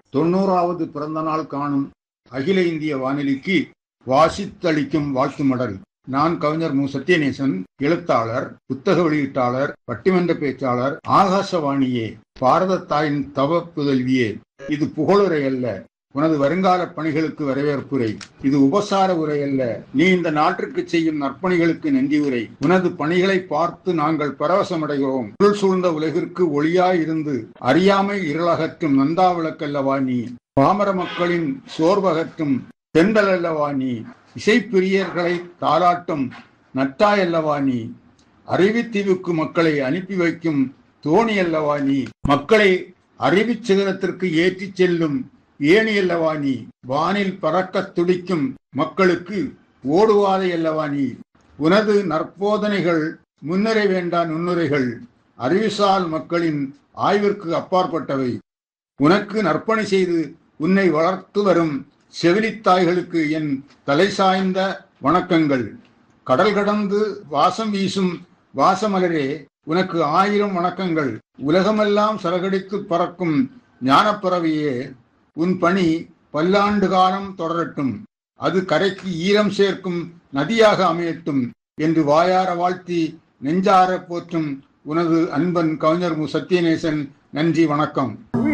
தொண்ணூறாவது பிறந்த நாள் காணும் அகில இந்திய வானொலிக்கு வாசித்தளிக்கும் வாழ்த்து மடல் நான் கவிஞர் மு சத்யநேசன் எழுத்தாளர் புத்தக வெளியீட்டாளர் பட்டிமன்ற பேச்சாளர் ஆகாசவாணியே பாரத தாயின் தவ புதல்வியே இது புகழுரை அல்ல உனது வருங்கால பணிகளுக்கு வரவேற்புரை இது உபசார உரை அல்ல நீ இந்த நாட்டிற்கு செய்யும் நற்பணிகளுக்கு நன்றி உரை உனது பணிகளை பார்த்து நாங்கள் பரவசமடைகிறோம் இருள் சூழ்ந்த உலகிற்கு ஒளியாய் இருந்து அறியாமை இருளகற்றும் நந்தா விளக்கல்லவா நீ பாமர மக்களின் சோர்வகற்றும் தென்றல் அல்லவா நீ இசைப்பிரியர்களை தாளாட்டும் நட்டாய் அல்லவா நீ அறிவித்தீவுக்கு மக்களை அனுப்பி வைக்கும் தோணி அல்லவா நீ மக்களை அறிவிச் சிகரத்திற்கு ஏற்றிச் செல்லும் ஏணி அல்லவா நீ வானில் பறக்கத் துடிக்கும் மக்களுக்கு ஓடுவாதை அல்லவா நீ உனது நற்போதனைகள் முன்னுரை வேண்டா நுண்ணுரைகள் அறிவுசால் மக்களின் ஆய்விற்கு அப்பாற்பட்டவை உனக்கு நற்பணி செய்து உன்னை வளர்த்து வரும் செவிலித்தாய்களுக்கு என் தலை சாய்ந்த வணக்கங்கள் கடல் கடந்து வாசம் வீசும் வாசமலரே உனக்கு ஆயிரம் வணக்கங்கள் உலகமெல்லாம் சரகடித்து பறக்கும் ஞானப்பறவையே உன் பணி பல்லாண்டு காலம் தொடரட்டும் அது கரைக்கு ஈரம் சேர்க்கும் நதியாக அமையட்டும் என்று வாயார வாழ்த்தி நெஞ்சார போற்றும் உனது அன்பன் கவிஞர் மு சத்யநேசன் நன்றி வணக்கம்